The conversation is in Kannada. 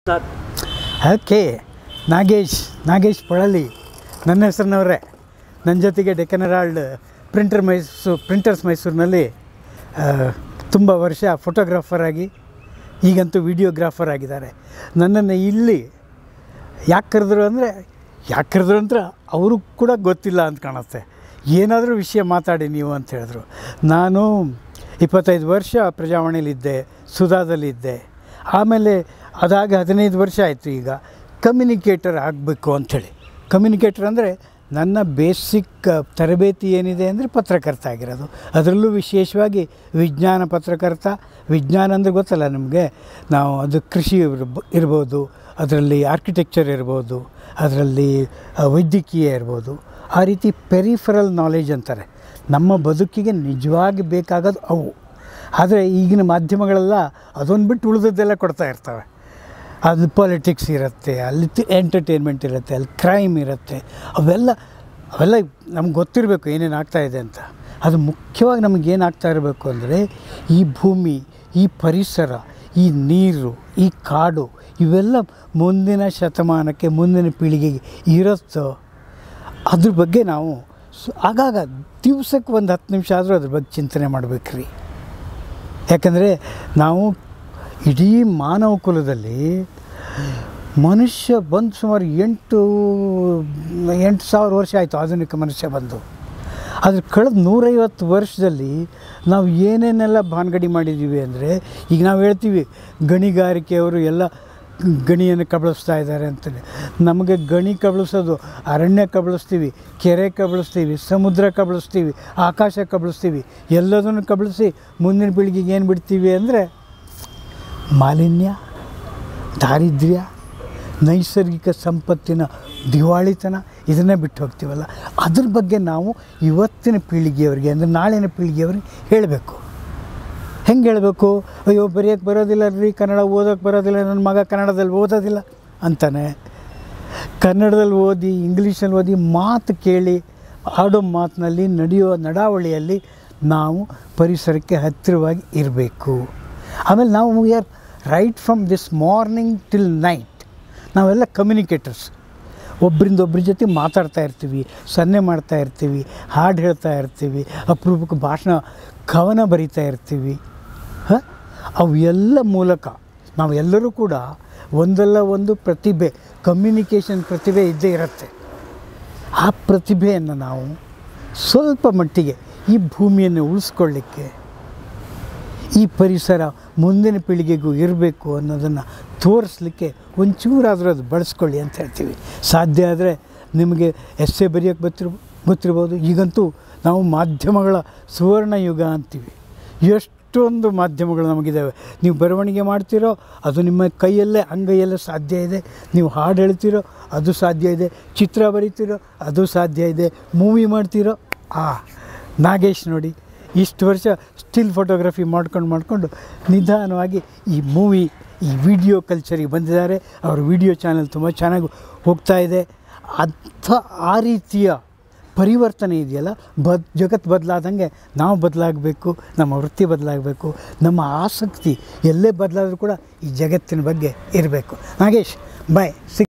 ಓಕೆ ನಾಗೇಶ್ ನಾಗೇಶ್ ಪೊಳಲಿ ನನ್ನ ಹೆಸರಿನವರೇ ನನ್ನ ಜೊತೆಗೆ Deccan Herald printer Mysore printers ಮೈಸೂರಿನಲ್ಲಿ ತುಂಬ ವರ್ಷ ಫೋಟೋಗ್ರಾಫರ್ ಆಗಿ ಈಗಂತೂ ವಿಡಿಯೋಗ್ರಾಫರ್ ಆಗಿದ್ದಾರೆ ನನ್ನನ್ನು ಇಲ್ಲಿ ಯಾಕೆ ಕರೆದ್ರು ಅಂದರೆ ಯಾಕೆ ಕರೆದ್ರು ಅಂತ ಅವರು ಕೂಡ ಗೊತ್ತಿಲ್ಲ ಅಂತ ಕಾಣುತ್ತೆ ಏನಾದರೂ ವಿಷಯ ಮಾತಾಡಿ ನೀವು ಅಂತ ಹೇಳಿದ್ರು ನಾನು ಇಪ್ಪತ್ತೈದು ವರ್ಷ ಪ್ರಜಾವಾಣಿಲಿದ್ದೆ ಸುಧಾದಲ್ಲಿದ್ದೆ ಆಮೇಲೆ ಅದಾಗಿ ಹದಿನೈದು ವರ್ಷ ಆಯಿತು ಈಗ ಕಮ್ಯುನಿಕೇಟರ್ ಆಗಬೇಕು ಅಂಥೇಳಿ ಕಮ್ಯುನಿಕೇಟರ್ ಅಂದರೆ ನನ್ನ ಬೇಸಿಕ್ ತರಬೇತಿ ಏನಿದೆ ಅಂದರೆ ಪತ್ರಕರ್ತ ಆಗಿರೋದು ಅದರಲ್ಲೂ ವಿಶೇಷವಾಗಿ ವಿಜ್ಞಾನ ಪತ್ರಕರ್ತ ವಿಜ್ಞಾನ ಅಂದರೆ ಗೊತ್ತಲ್ಲ ನಿಮಗೆ ನಾವು ಅದು ಕೃಷಿ ಇರ್ಬ ಇರ್ಬೋದು ಅದರಲ್ಲಿ ಆರ್ಕಿಟೆಕ್ಚರ್ ಇರ್ಬೋದು ಅದರಲ್ಲಿ ಆ, ವೈದ್ಯಕೀಯ ಇರ್ಬೋದು ಆ ರೀತಿ ಪೆರಿಫರಲ್ ನಾಲೆಜ್ ಅಂತಾರೆ ನಮ್ಮ ಬದುಕಿಗೆ ನಿಜವಾಗಿ ಬೇಕಾಗೋದು ಅವು ಆದರೆ ಈಗಿನ ಮಾಧ್ಯಮಗಳೆಲ್ಲ ಅದೊಂದು ಬಿಟ್ಟು ಉಳಿದದ್ದೆಲ್ಲ ಕೊಡ್ತಾ ಇರ್ತವೆ ಅದು ಪಾಲಿಟಿಕ್ಸ್ ಇರುತ್ತೆ ಅಲ್ಲಿ ಎಂಟರ್ಟೈನ್ಮೆಂಟ್ ಇರುತ್ತೆ ಅಲ್ಲಿ ಕ್ರೈಮ್ ಇರುತ್ತೆ ಅವೆಲ್ಲ ಅವೆಲ್ಲ ನಮ್ಗೆ ಗೊತ್ತಿರಬೇಕು ಏನೇನು ಆಗ್ತಾ ಇದೆ ಅಂತ ಅದು ಮುಖ್ಯವಾಗಿ ನಮಗೆ ಏನಾಗ್ತಾ ಇರಬೇಕು ಅಂದರೆ ಈ ಭೂಮಿ ಈ ಪರಿಸರ ಈ ನೀರು ಈ ಕಾಡು ಇವೆಲ್ಲ ಮುಂದಿನ ಶತಮಾನಕ್ಕೆ ಮುಂದಿನ ಪೀಳಿಗೆಗೆ ಇರುತ್ತೋ ಅದ್ರ ಬಗ್ಗೆ ನಾವು ಸು ಆಗಾಗ ದಿವ್ಸಕ್ಕೆ ಒಂದು ಹತ್ತು ನಿಮಿಷ ಆದರೂ ಅದ್ರ ಬಗ್ಗೆ ಚಿಂತನೆ ಮಾಡ್ಬೇಕ್ರಿ ಯಾಕಂದರೆ ನಾವು ಇಡೀ ಮಾನವ ಕುಲದಲ್ಲಿ ಮನುಷ್ಯ ಬಂದು ಸುಮಾರು ಎಂಟು ಎಂಟು ಸಾವಿರ ವರ್ಷ ಆಯಿತು ಆಧುನಿಕ ಮನುಷ್ಯ ಬಂದು ಆದರೆ ಕಳೆದ ನೂರೈವತ್ತು ವರ್ಷದಲ್ಲಿ ನಾವು ಏನೇನೆಲ್ಲ ಭಾನ್ಗಡಿ ಮಾಡಿದ್ದೀವಿ ಅಂದರೆ ಈಗ ನಾವು ಹೇಳ್ತೀವಿ ಗಣಿಗಾರಿಕೆಯವರು ಎಲ್ಲ ಗಣಿಯನ್ನು ಕಬಳಿಸ್ತಾ ಇದ್ದಾರೆ ಅಂತಲೇ ನಮಗೆ ಗಣಿ ಕಬಳಿಸೋದು ಅರಣ್ಯ ಕಬಳಿಸ್ತೀವಿ ಕೆರೆ ಕಬಳಿಸ್ತೀವಿ ಸಮುದ್ರ ಕಬಳಿಸ್ತೀವಿ ಆಕಾಶ ಕಬಳಿಸ್ತೀವಿ ಎಲ್ಲದನ್ನು ಕಬಳಿಸಿ ಮುಂದಿನ ಪೀಳಿಗೆಗೆ ಏನು ಬಿಡ್ತೀವಿ ಅಂದರೆ ಮಾಲಿನ್ಯ ದಾರಿದ್ರ್ಯ ನೈಸರ್ಗಿಕ ಸಂಪತ್ತಿನ ದಿವಾಳಿತನ ಇದನ್ನೇ ಬಿಟ್ಟು ಹೋಗ್ತೀವಲ್ಲ ಅದ್ರ ಬಗ್ಗೆ ನಾವು ಇವತ್ತಿನ ಪೀಳಿಗೆಯವರಿಗೆ ಅಂದರೆ ನಾಳಿನ ಪೀಳಿಗೆಯವ್ರಿಗೆ ಹೇಳಬೇಕು ಹೆಂಗೆ ಹೇಳಬೇಕು ಅಯ್ಯೋ ಬರೆಯೋಕ್ಕೆ ಬರೋದಿಲ್ಲ ರೀ ಕನ್ನಡ ಓದೋಕ್ಕೆ ಬರೋದಿಲ್ಲ ನನ್ನ ಮಗ ಕನ್ನಡದಲ್ಲಿ ಓದೋದಿಲ್ಲ ಅಂತಾನೆ ಕನ್ನಡದಲ್ಲಿ ಓದಿ ಇಂಗ್ಲೀಷಲ್ಲಿ ಓದಿ ಮಾತು ಕೇಳಿ ಆಡೋ ಮಾತಿನಲ್ಲಿ ನಡೆಯೋ ನಡಾವಳಿಯಲ್ಲಿ ನಾವು ಪರಿಸರಕ್ಕೆ ಹತ್ತಿರವಾಗಿ ಇರಬೇಕು ಆಮೇಲೆ ನಾವು we are right from this morning till night ನಾವೆಲ್ಲ ಕಮ್ಯುನಿಕೇಟರ್ಸ್ ಒಬ್ಬರಿಂದ ಒಬ್ಬರ ಜೊತೆ ಮಾತಾಡ್ತಾ ಇರ್ತೀವಿ ಸನ್ನೆ ಮಾಡ್ತಾ ಇರ್ತೀವಿ ಹಾಡು ಹೇಳ್ತಾ ಇರ್ತೀವಿ ಅಪರೂಪಕ್ಕೆ ಭಾಷಣ ಕವನ ಬರಿತಾ ಇರ್ತೀವಿ ಹಾಂ ಅವು ಎಲ್ಲ ಮೂಲಕ ನಾವೆಲ್ಲರೂ ಕೂಡ ಒಂದಲ್ಲ ಒಂದು ಪ್ರತಿಭೆ ಕಮ್ಯುನಿಕೇಷನ್ ಪ್ರತಿಭೆ ಇದ್ದೇ ಇರುತ್ತೆ ಆ ಪ್ರತಿಭೆಯನ್ನು ನಾವು ಸ್ವಲ್ಪ ಮಟ್ಟಿಗೆ ಈ ಭೂಮಿಯನ್ನು ಉಳಿಸ್ಕೊಳ್ಳಿಕ್ಕೆ ಈ ಪರಿಸರ ಮುಂದಿನ ಪೀಳಿಗೆಗೂ ಇರಬೇಕು ಅನ್ನೋದನ್ನು ತೋರಿಸ್ಲಿಕ್ಕೆ ಒಂಚೂರಾದರೂ ಅದು ಬಳಸ್ಕೊಳ್ಳಿ ಅಂತ ಹೇಳ್ತೀವಿ ಸಾಧ್ಯ ಆದರೆ ನಿಮಗೆ ಎಸ್ಸೆ ಬರೆಯೋಕ್ಕೆ ಗೊತ್ತಿರ್ ಗೊತ್ತಿರ್ಬೋದು ಈಗಂತೂ ನಾವು ಮಾಧ್ಯಮಗಳ ಸುವರ್ಣ ಯುಗ ಅಂತೀವಿ ಎಷ್ಟೊಂದು ಮಾಧ್ಯಮಗಳು ನಮಗಿದ್ದಾವೆ ನೀವು ಬರವಣಿಗೆ ಮಾಡ್ತೀರೋ ಅದು ನಿಮ್ಮ ಕೈಯಲ್ಲೇ ಅಂಗೈಯಲ್ಲೇ ಸಾಧ್ಯ ಇದೆ ನೀವು ಹಾಡು ಹೇಳ್ತೀರೋ ಅದು ಸಾಧ್ಯ ಇದೆ ಚಿತ್ರ ಬರಿತೀರೋ ಅದು ಸಾಧ್ಯ ಇದೆ ಮೂವಿ ಮಾಡ್ತೀರೋ ಆ ನಾಗೇಶ್ ನೋಡಿ ಇಷ್ಟು ವರ್ಷ ಸ್ಟಿಲ್ ಫೋಟೋಗ್ರಫಿ ಮಾಡ್ಕೊಂಡು ಮಾಡಿಕೊಂಡು ನಿಧಾನವಾಗಿ ಈ ಮೂವಿ ಈ ವಿಡಿಯೋ ಕಲ್ಚರಿಗೆ ಬಂದಿದ್ದಾರೆ ಅವ್ರ ವಿಡಿಯೋ ಚಾನಲ್ ತುಂಬ ಚೆನ್ನಾಗಿ ಹೋಗ್ತಾ ಇದೆ ಅಂಥ ಆ ರೀತಿಯ ಪರಿವರ್ತನೆ ಇದೆಯಲ್ಲ ಬದ್ ಜಗತ್ತು ಬದಲಾದಂಗೆ ನಾವು ಬದಲಾಗಬೇಕು ನಮ್ಮ ವೃತ್ತಿ ಬದಲಾಗಬೇಕು ನಮ್ಮ ಆಸಕ್ತಿ ಎಲ್ಲೇ ಬದಲಾದರೂ ಕೂಡ ಈ ಜಗತ್ತಿನ ಬಗ್ಗೆ ಇರಬೇಕು ನಾಗೇಶ್ ಬಾಯ್ ಸಿಕ್